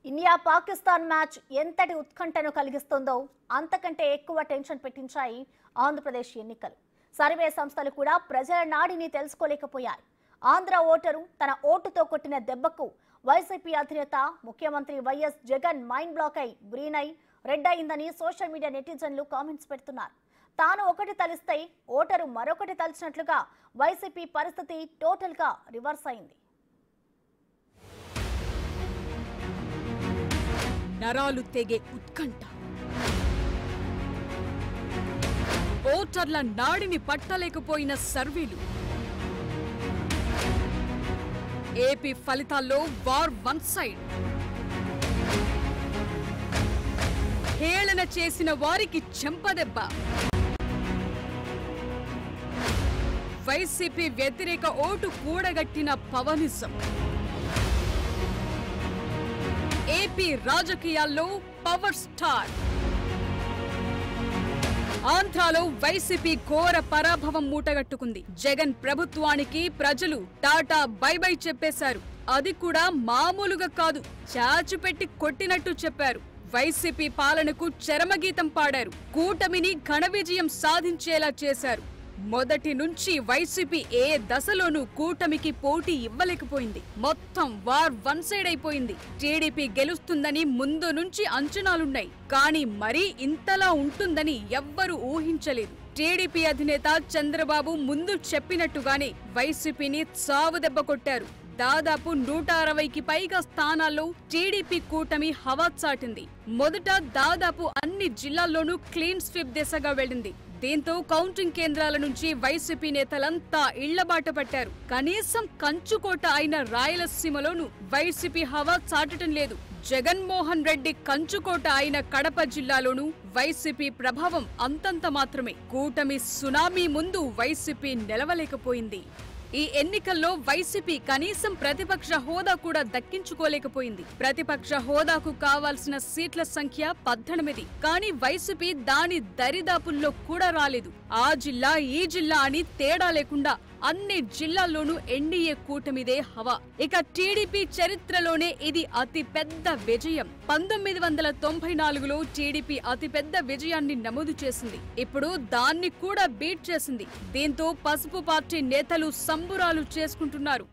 India Pakistan match ఎంతటి ఉత్కంఠను కలిగిస్తుందో అంతకంటే ఎక్కువ టెన్షన్ పెట్టించాయి ఆంధ్రప్రదేశ్ ఎన్నికలు సర్వే సంస్థలు కూడా ప్రజల నాడిని తెలుసుకోలేకపోయాయి ఆంధ్ర ఓటరు తన ఓటుతో కొట్టిన దెబ్బకు వైసీపీ అధినేత ముఖ్యమంత్రి వైఎస్ జగన్ మైండ్ బ్లాక్ అయి గ్రీన్ అయి రెడ్ అయిందని సోషల్ మీడియా నెటిజన్లు కామెంట్స్ పెడుతున్నారు తాను ఒకటి తలిస్తే ఓటరు మరొకటి తలిచినట్లుగా వైసీపీ పరిస్థితి టోటల్గా రివర్స్ అయింది నరాలు తెగే ఉత్కంఠ ఓటర్ల నాడిని పట్టలేకపోయిన సర్వేలు ఏపీ ఫలితాల్లో వార్ వన్ సైడ్ హేళన చేసిన వారికి చెంపదెబ్బ వైసీపీ వ్యతిరేక ఓటు కూడగట్టిన పవనిజం ఏపీ రాజకీయాల్లో పవర్ స్టార్ ఆంధ్రాలో వైసీపీ ఘోర పరాభవం మూటగట్టుకుంది జగన్ ప్రభుత్వానికి ప్రజలు టాటా బై బై చెప్పేశారు అది కూడా మామూలుగా కాదు చాచు పెట్టి కొట్టినట్టు చెప్పారు వైసీపీ పాలనకు చరమగీతం పాడారు కూటమిని ఘన విజయం సాధించేలా చేశారు మొదటి నుంచి వైసీపీ ఏ దశలోనూ కూటమికి పోటీ ఇవ్వలేకపోయింది మొత్తం వార్ వన్ సైడ్ అయిపోయింది టీడీపీ గెలుస్తుందని ముందు నుంచి అంచనాలున్నాయి కానీ మరీ ఇంతలా ఉంటుందని ఎవ్వరూ ఊహించలేదు టీడీపీ అధినేత చంద్రబాబు ముందు చెప్పినట్టుగానే వైసీపీని చావు దెబ్బ కొట్టారు దాదాపు నూట అరవైకి పైగా స్థానాల్లో టీడీపీ కూటమి హవా చాటింది మొదట దాదాపు అన్ని జిల్లాల్లోనూ క్లీన్ స్వీప్ దిశగా వెళ్ళింది దీంతో కౌంటింగ్ కేంద్రాల నుంచి వైసీపీ నేతలంతా ఇళ్లబాట పట్టారు కనీసం కంచుకోట అయిన రాయలసీమలోనూ వైసీపీ హవా చాటటం లేదు జగన్మోహన్ రెడ్డి కంచుకోట అయిన కడప జిల్లాలోనూ వైసీపీ ప్రభావం అంతంత మాత్రమే కూటమి సునామీ ముందు వైసీపీ నిలవలేకపోయింది ఈ ఎన్నికల్లో వైసీపీ కనీసం ప్రతిపక్ష హోదా కూడా దక్కించుకోలేకపోయింది ప్రతిపక్ష హోదాకు కావాల్సిన సీట్ల సంఖ్య పద్దెనిమిది కానీ వైసీపీ దాని దరిదాపుల్లో కూడా రాలేదు ఆ జిల్లా ఈ జిల్లా అని తేడా లేకుండా అన్ని జిల్లాల్లోనూ ఎన్డీఏ కూటమిదే హవా ఇక టీడీపీ చరిత్రలోనే ఇది అతి పెద్ద విజయం పంతొమ్మిది వందల తొంభై నాలుగులో టీడీపీ అతి పెద్ద విజయాన్ని నమోదు చేసింది ఇప్పుడు దాన్ని కూడా బీట్ చేసింది దీంతో పసుపు పార్టీ నేతలు సంబురాలు చేసుకుంటున్నారు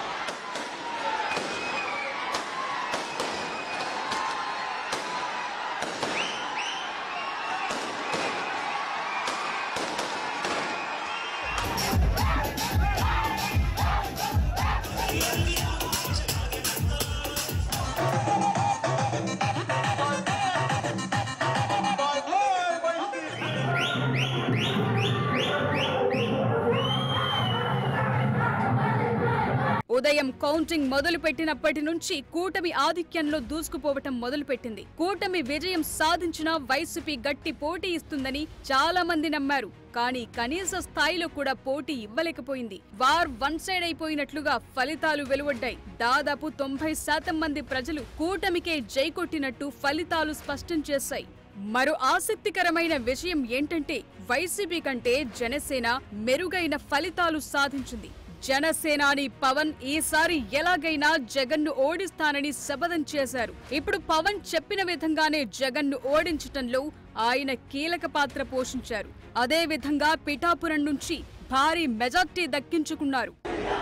ఉదయం కౌంటింగ్ మొదలు పెట్టినప్పటి నుంచి కూటమి ఆధిక్యంలో దూసుకుపోవటం మొదలుపెట్టింది కూటమి విజయం సాధించిన వైసీపీ గట్టి పోటీ ఇస్తుందని చాలా మంది నమ్మారు కానీ కనీస స్థాయిలో కూడా పోటీ ఇవ్వలేకపోయింది వార్ వన్ సైడ్ అయిపోయినట్లుగా ఫలితాలు వెలువడ్డాయి దాదాపు తొంభై శాతం మంది ప్రజలు కూటమికే జై కొట్టినట్టు ఫలితాలు స్పష్టం చేశాయి మరో ఆసక్తికరమైన విషయం ఏంటంటే వైసీపీ కంటే జనసేన మెరుగైన ఫలితాలు సాధించింది జనసేనాని పవన్ ఈసారి ఎలాగైనా జగన్ను ఓడిస్తానని శపథం చేశారు ఇప్పుడు పవన్ చెప్పిన విధంగానే జగన్ను ఓడించటంలో ఆయన కీలక పాత్ర పోషించారు అదే విధంగా పిఠాపురం నుంచి భారీ మెజార్టీ దక్కించుకున్నారు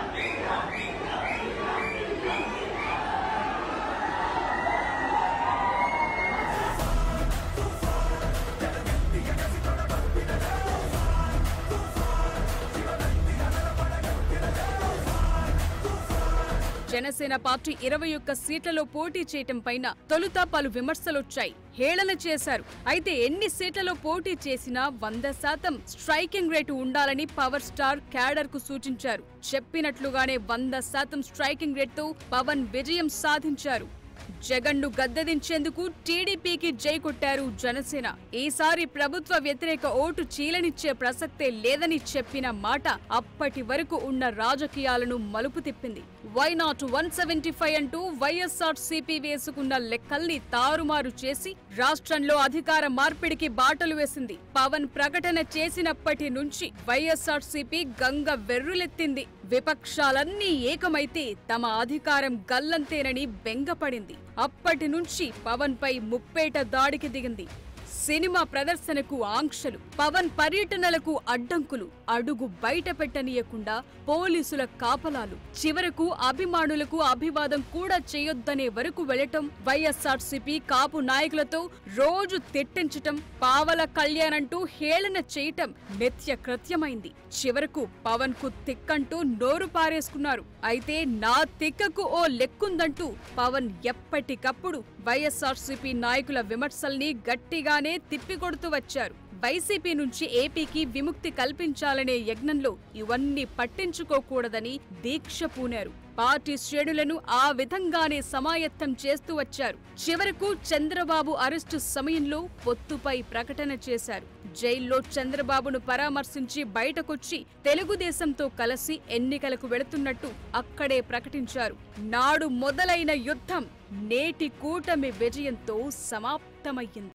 జనసేన పార్టీ ఇరవై ఒక్క సీట్లలో పోటీ చేయటం పైన తొలుత పలు విమర్శలొచ్చాయి హేళన చేశారు అయితే ఎన్ని సీట్లలో పోటీ చేసినా వంద శాతం స్ట్రైకింగ్ రేటు ఉండాలని పవర్ స్టార్ క్యాడర్ కు సూచించారు చెప్పినట్లుగానే వంద శాతం స్ట్రైకింగ్ రేట్తో పవన్ విజయం సాధించారు జగన్ను గద్దెదించేందుకు టీడీపీకి జై కొట్టారు జనసేన ఈసారి ప్రభుత్వ వ్యతిరేక ఓటు చీలనిచ్చే ప్రసక్తే లేదని చెప్పిన మాట అప్పటి వరకు ఉన్న రాజకీయాలను మలుపు తిప్పింది why not one seventy five అంటూ వైఎస్ఆర్ సిపి వేసుకున్న లెక్కల్ని తారుమారు చేసి రాష్ట్రంలో అధికార మార్పిడికి బాటలు వేసింది పవన్ ప్రకటన చేసినప్పటి నుంచి వైఎస్ఆర్ సిపి గంగ వెర్రులెత్తింది విపక్షాలన్నీ ఏకమైతే తమ అధికారం గల్లంతేనని బెంగపడింది అప్పటి నుంచి పవన్ పై ముప్పేట దాడికి దిగింది సినిమా ప్రదర్శనకు ఆంక్షలు పవన్ పర్యటనలకు అడ్డంకులు అడుగు బయట పెట్టనీయకుండా పోలీసుల కాపలాలు చివరకు అభిమానులకు అభివాదం కూడా చేయొద్దనే వరకు వెళ్లటం వైఎస్ఆర్సీపీ కాపు నాయకులతో రోజు తిట్టించటం పావల కళ్యాణ్ అంటూ హేళన చేయటం నిత్య కృత్యమైంది చివరకు పవన్ కు తిక్కంటూ నోరు పారేసుకున్నారు అయితే నా తిక్కకు ఓ లెక్కుందంటూ పవన్ ఎప్పటికప్పుడు వైఎస్ఆర్సీపీ నాయకుల విమర్శల్ని గట్టిగానే తిప్పికొడుతూ వచ్చారు వైసీపీ నుంచి ఏపీకి విముక్తి కల్పించాలనే యజ్ఞంలో ఇవన్నీ పట్టించుకోకూడదని దీక్ష పూనారు పార్టీ శ్రేణులను ఆ విధంగానే సమాయత్తం చేస్తూ వచ్చారు చివరకు చంద్రబాబు అరెస్టు సమయంలో పొత్తుపై ప్రకటన చేశారు జైల్లో చంద్రబాబును పరామర్శించి బయటకొచ్చి తెలుగుదేశంతో కలిసి ఎన్నికలకు వెళుతున్నట్టు అక్కడే ప్రకటించారు నాడు మొదలైన యుద్ధం నేటి కూటమి విజయంతో సమాప్తమయ్యింది